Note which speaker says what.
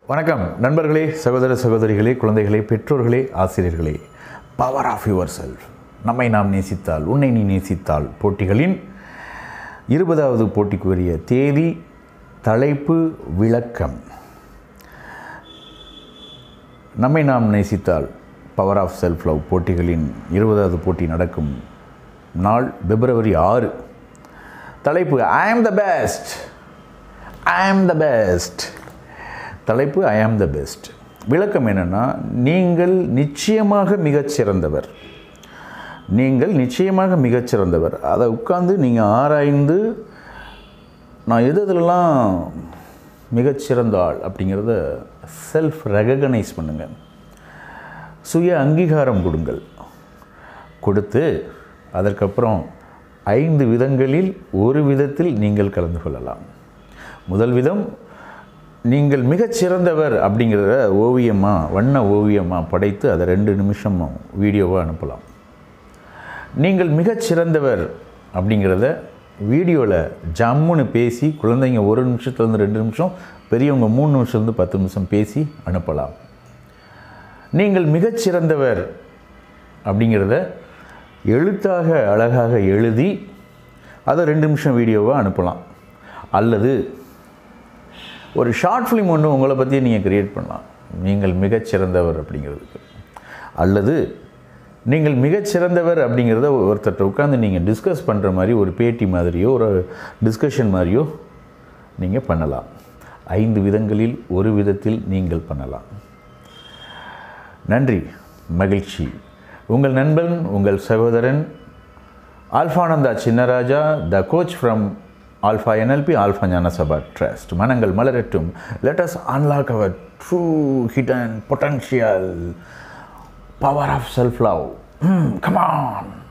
Speaker 1: வணக்கம் நண்பர்களே சகோதர சகோதரிகளே குழந்தைகளே பெற்றோர்களே ஆசிரியர்களே பவர் ஆஃப் யுவர் செல்ஃப் நம்மை நாம் நேசித்தால் உன்னை நீ நேசித்தால் போட்டிகளின் இருபதாவது போட்டிக்குரிய தேதி தலைப்பு விளக்கம் நம்மை நாம் நேசித்தால் பவர் ஆஃப் செல்ஃப் லவ் போட்டிகளின் இருபதாவது போட்டி நடக்கும் நாள் பிப்ரவரி ஆறு தலைப்பு ஐ ஆம் த பெஸ்ட் ஐ ஆம் த பெஸ்ட் தலைப்பு ஐ ஆம் த பெஸ்ட் விளக்கம் என்னென்னா நீங்கள் நிச்சயமாக மிகச்சிறந்தவர் நீங்கள் நிச்சயமாக மிகச்சிறந்தவர் அதை உட்காந்து நீங்கள் ஆராய்ந்து நான் எது எதுலலாம் மிகச்சிறந்த ஆள் அப்படிங்கிறத செல்ஃப் ரெகக்னைஸ் பண்ணுங்கள் சுய அங்கீகாரம் கொடுங்கள் கொடுத்து அதற்கப்புறம் ஐந்து விதங்களில் ஒரு விதத்தில் நீங்கள் கலந்து கொள்ளலாம் முதல் விதம் நீங்கள் மிகச்சிறந்தவர் அப்படிங்கிறத ஓவியமாக வண்ண ஓவியமாக படைத்து அதை ரெண்டு நிமிஷம் வீடியோவாக அனுப்பலாம் நீங்கள் மிகச்சிறந்தவர் அப்படிங்கிறத வீடியோவில் ஜம்முன்னு பேசி குழந்தைங்க ஒரு நிமிஷத்துலேருந்து ரெண்டு நிமிஷம் பெரியவங்க மூணு நிமிஷத்துலேருந்து பத்து நிமிஷம் பேசி அனுப்பலாம் நீங்கள் மிகச்சிறந்தவர் அப்படிங்கிறத எழுத்தாக அழகாக எழுதி அதை ரெண்டு நிமிஷம் வீடியோவாக அனுப்பலாம் அல்லது ஒரு ஷார்ட் ஃபிலிம் ஒன்று உங்களை பற்றி நீங்கள் க்ரியேட் பண்ணலாம் நீங்கள் மிகச்சிறந்தவர் அப்படிங்கிறதுக்கு அல்லது நீங்கள் மிகச்சிறந்தவர் அப்படிங்கிறத ஒருத்தர்கிட்ட உட்காந்து நீங்கள் டிஸ்கஸ் பண்ணுற மாதிரி ஒரு பேட்டி மாதிரியோ ஒரு டிஸ்கஷன் மாதிரியோ நீங்கள் பண்ணலாம் ஐந்து விதங்களில் ஒரு விதத்தில் நீங்கள் பண்ணலாம் நன்றி மகிழ்ச்சி உங்கள் நண்பன் உங்கள் சகோதரன் Alphananda Chinnaraja the coach from Alpha NLP Alpha ஞானசபா ட்ரஸ்ட் மனங்கள் மலரட்டும் let us unlock our true hidden potential power of self love come on